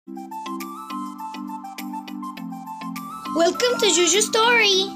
Welcome to Juju Story.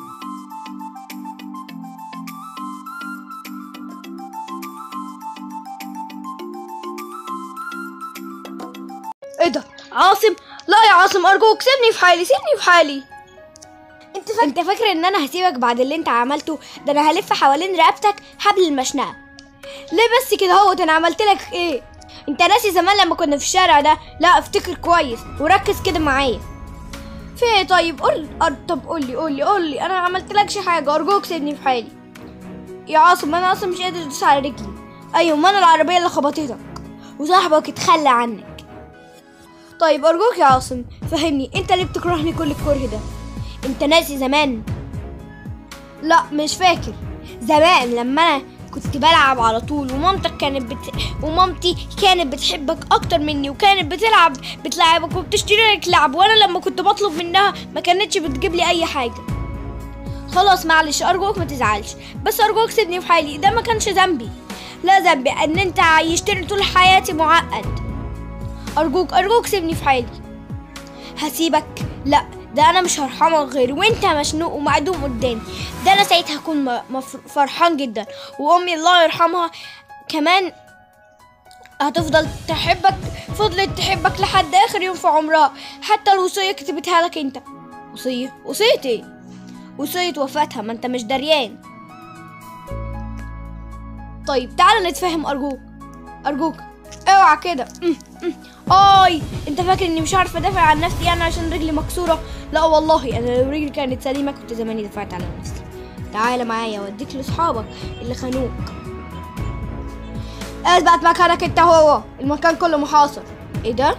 ايه ده عاصم لا يا عاصم ارجوك سيبني في حالي سيبني في حالي انت فاكر انت فاكر ان انا هسيبك بعد اللي انت عملته ده انا هلف حوالين رقبتك حبل المشنقه ليه بس كده هوت انا عملت لك ايه انت ناسي زمان لما كنا في الشارع ده لا افتكر كويس وركز كده معايا في ايه طيب قول أر... طب قول لي قول لي قول لي انا ما عملتلكش حاجه ارجوك سيبني في حالي يا عاصم انا اصلا مش قادر ادوس على رجلي ايوه ما انا العربيه اللي خبطتك وصاحبك اتخلى عنك طيب ارجوك يا عاصم فهمني انت ليه بتكرهني كل الكره ده انت ناسي زمان لا مش فاكر زمان لما انا كنت بلعب على طول ومامتك كانت بت... ومامتي كانت بتحبك اكتر مني وكانت بتلعب بتلعبك وبتشتري لك لعب وانا لما كنت بطلب منها ما كانتش بتجيب لي اي حاجه خلاص معلش ارجوك ما تزعلش بس ارجوك سيبني في حالي ده ما كانش ذنبي لا ذنبي ان انت عيشتني طول حياتي معقد ارجوك ارجوك سيبني في حالي هسيبك لا ده انا مش هرحمك غير وانت مشنوق ومعدوم قدامي ده انا ساعتها هكون م- مفر- فرحان جدا وامي الله يرحمها كمان هتفضل تحبك فضلت تحبك لحد اخر يوم في عمرها حتى الوصيه كتبتها لك انت وصيه وصيه ايه وصيه وفاتها ما انت مش دريان طيب تعالى نتفاهم ارجوك ارجوك اوعى كده أم، أم. اي انت فاكر اني مش عارفه ادافع عن نفسي انا عشان رجلي مكسوره لا والله انا لو رجلي كانت سليمه كنت زماني دفعت على نفسي تعالى معايا اوديك لاصحابك اللي خانوك اثبت مكانك انت هو المكان كله محاصر ايه ده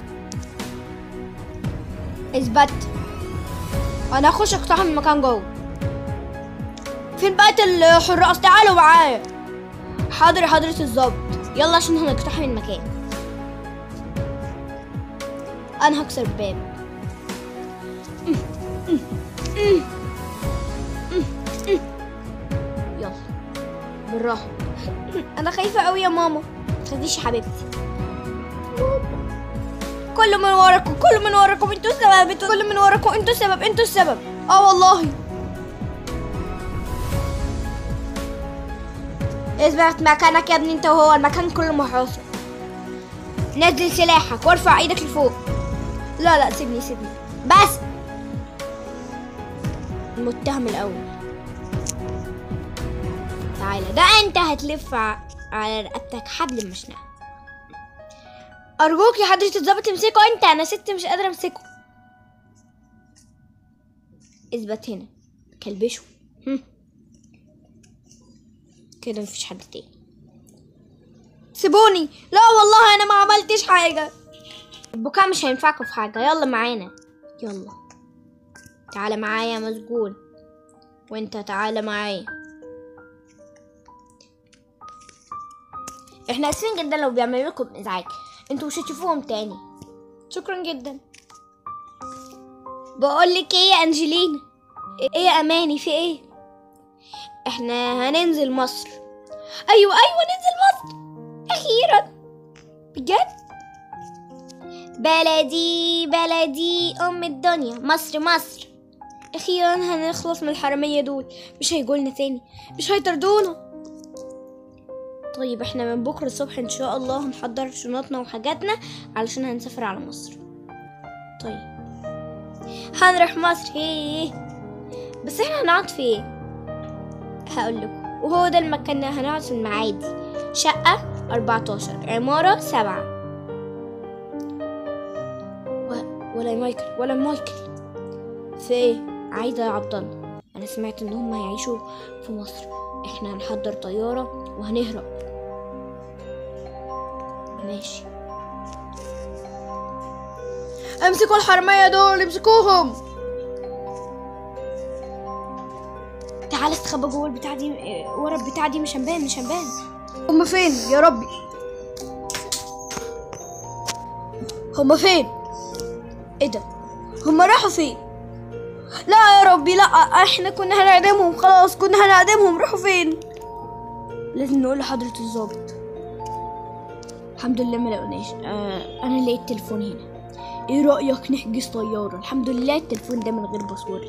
اثبت انا هخش اقتحم المكان جوه فين بقية الحراس تعالوا معايا حاضر يا حضرة الظابط يلا عشان هنقتحم المكان انا هكسر الباب يلا بالراحة انا خايفة قوي يا ماما تخافيش يا حبيبتي كله من وراكم كله من وراكم انتوا السبب انتوا كله من وراكم انتوا السبب انتوا السبب اه والله اثبت مكانك يا ابني انت وهو المكان كله محاصر نزل سلاحك وارفع ايدك لفوق لا لا سيبني سيبني بس المتهم الاول تعالى ده انت هتلف ع- على رقبتك حبل المشنقه ارجوك يا حضرة الظابط امسكه انت انا ست مش قادرة امسكه اثبت هنا كلبشه هم. كده مفيش حد تاني سيبوني لا والله انا ما عملتش حاجة البكاء مش هينفعكم في حاجة يلا معانا يلا تعالى معايا يا مسجون وانت تعالى معايا احنا اسفين جدا لو بيعملوا لكم ازعاج انتوا مش هتشوفوهم تاني شكرا جدا بقول لك ايه يا انجلينا ايه يا اماني في ايه احنا هننزل مصر ايوه ايوه ننزل مصر اخيرا بجد بلدي بلدي ام الدنيا مصر مصر اخيرا هنخلص من الحراميه دول مش هيجولنا تاني مش هيطردونا طيب احنا من بكره الصبح ان شاء الله هنحضر شنطنا وحاجاتنا علشان هنسافر على مصر طيب هنروح مصر هيه بس احنا هنقعد فين هقول لكم وهو ده المكان اللي هنقعد في المعادي شقة 14 عمارة سبعة و... ولا مايكل ولا مايكل في ايه عايزة يا عبد الله انا سمعت ان هم هيعيشوا في مصر احنا هنحضر طيارة وهنهرب ماشي امسكوا الحرامية دول امسكوهم تعال استخبى جوه البتاع دي اه، ورا البتاع دي مش هنبان مش هنبان هما فين يا ربي هما فين ايه ده هما راحوا فين لا يا ربي لا احنا كنا هنعدمهم خلاص كنا هنعدمهم راحوا فين لازم نقول لحضرة الظابط الحمد لله ما لقوناش آه انا لقيت تليفون هنا ايه رأيك نحجز طيارة الحمد لله التليفون ده من غير باسورد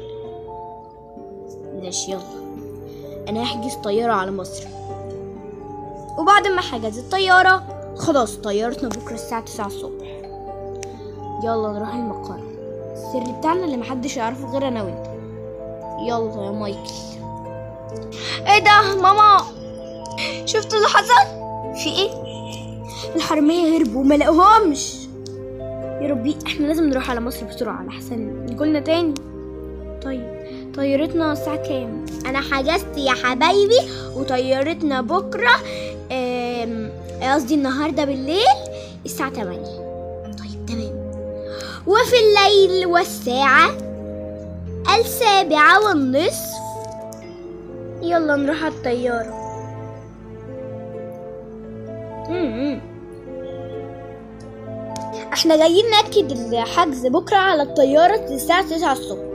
ماشي يلا انا هحجز طيارة على مصر وبعد ما حجز الطيارة خلاص طيارتنا بكرة الساعة تسعة الصبح يلا نروح المقر السر بتاعنا اللي محدش يعرفه غير انا وانت يلا يا مايكل ايه ده ماما شفت اللي حصل في ايه الحرامية هربوا ما لقوهمش يا ربي احنا لازم نروح على مصر بسرعة لحسن يجولنا تاني طيب طيارتنا الساعة كام؟ أنا حجزت يا حبايبي وطيارتنا بكرة آم، قصدي النهاردة بالليل الساعة 8 طيب تمام وفي الليل والساعة السابعة والنصف يلا نروح على الطيارة مم. احنا جايين نأكد الحجز بكرة على الطيارة الساعة 9 الصبح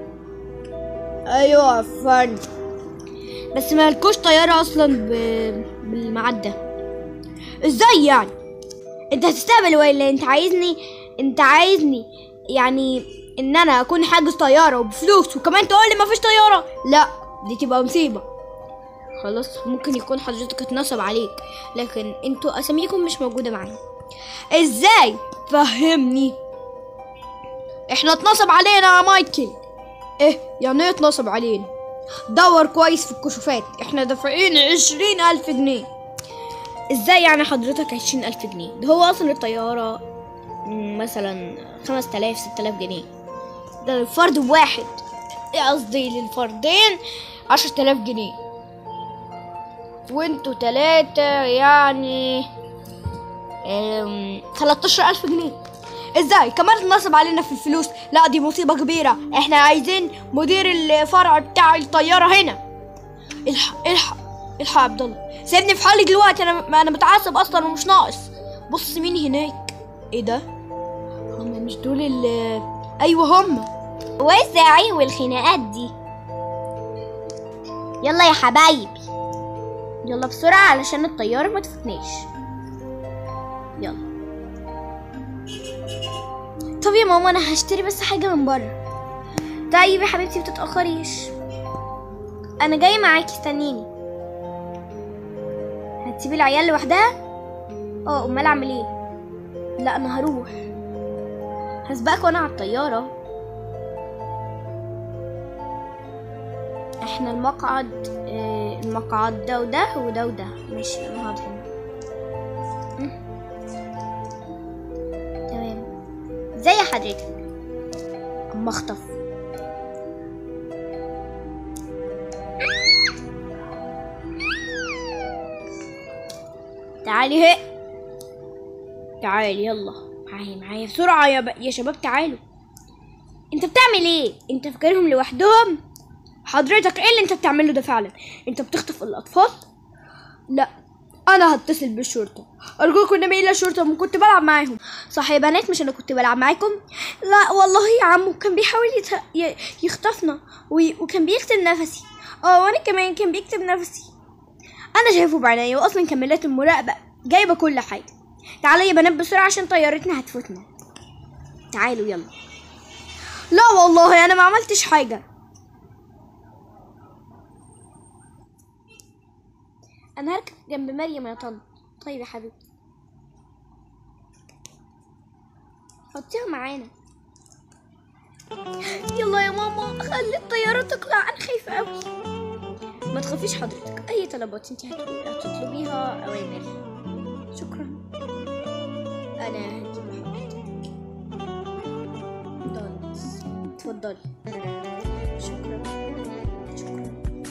ايوه فن بس ما لكوش طيارة اصلا ب... بالميعاد ده ازاي يعني انت هتستقبل ولا انت عايزني انت عايزني يعني ان انا اكون حاجز طيارة وبفلوس وكمان تقول لي مفيش طيارة لا دي تبقى مصيبة خلاص ممكن يكون حضرتك اتنصب عليك لكن انتوا اساميكم مش موجودة معانا ازاي فهمني احنا اتنصب علينا يا مايكل ايه يعني ايه اتنصب علينا دور كويس في الكشوفات احنا دافعين عشرين الف جنيه ازاي يعني حضرتك عشرين الف جنيه ده هو اصلا الطيارة مم، مثلا خمس تلاف ست تلاف جنيه ده الفرد واحد ايه قصدي للفردين عشر تلاف جنيه وانتوا تلاتة يعني تلاتاشر ألف جنيه ازاي كمان اتنصب علينا في الفلوس لا دي مصيبة كبيرة احنا عايزين مدير الفرع بتاع الطيارة هنا الحق الحق الحق يا عبد الله سيبني في حالي دلوقتي انا انا متعصب اصلا ومش ناقص بص مين هناك ايه ده هم مش دول ال ايوه هم وسعي والخناقات دي يلا يا حبايبي يلا بسرعة علشان الطيارة ما تفوتناش يلا طب يا ماما انا هشتري بس حاجة من بره طيب يا حبيبتي متتأخريش انا جاي معاكي استنيني هتسيبي العيال لوحدها اه امال اعمل ايه لا انا هروح هسبقك وانا على الطياره احنا المقعد آه، المقعد ده وده وده وده ماشي انا هقعد هنا مم. تمام زي حضرتك اما اخطف تعالي هي تعالي يلا معايا معايا بسرعة يا, ب... يا شباب تعالوا انت بتعمل ايه انت فاكرهم لوحدهم حضرتك ايه اللي انت بتعمله ده فعلا انت بتخطف الاطفال لا انا هتصل بالشرطه ارجوكم انما الى الشرطه ما كنت بلعب معاهم صح يا بنات مش انا كنت بلعب معاكم لا والله يا عمو كان بيحاول يت... ي... يخطفنا وي... وكان بيكتب نفسي اه وانا كمان كان بيكتب نفسي انا شايفه بعينيا واصلا كاميرات المراقبه جايبه كل حاجه تعالوا يا بنات بسرعة عشان طيارتنا هتفوتنا تعالوا يلا لا والله انا ما عملتش حاجه انا هركب جنب مريم يا طنط طيب يا حبيبتي حطيها معانا يلا يا ماما خلي الطيارة تقلع انا خايفة قوي ما تخافيش حضرتك اي طلبات انت هتطلبيها اوامر شكرا انا هجيب حضرتك دونتس اتفضلي شكرا شكرا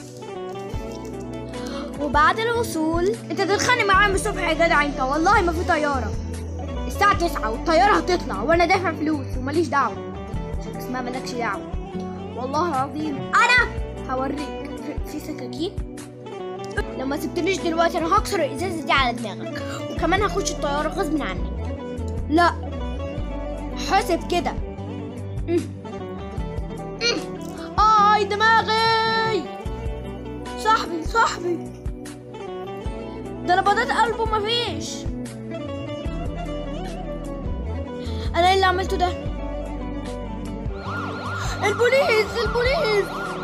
وبعد الوصول انت تتخانق معايا من الصبح يا جدع انت والله ما في طياره الساعه 9 والطياره هتطلع وانا دافع فلوس وماليش دعوه عشان اسمها مالكش دعوه والله العظيم انا هوريك في- في سكاكين لو ما سبتنيش دلوقتي انا هكسر الازازه دي على دماغك وكمان هخش الطيارة غصب عنك لا حاسب كده أم. أم. اي دماغي صاحبي صاحبي ده نبضات قلبه مفيش انا إيه اللي عملته ده البوليس البوليس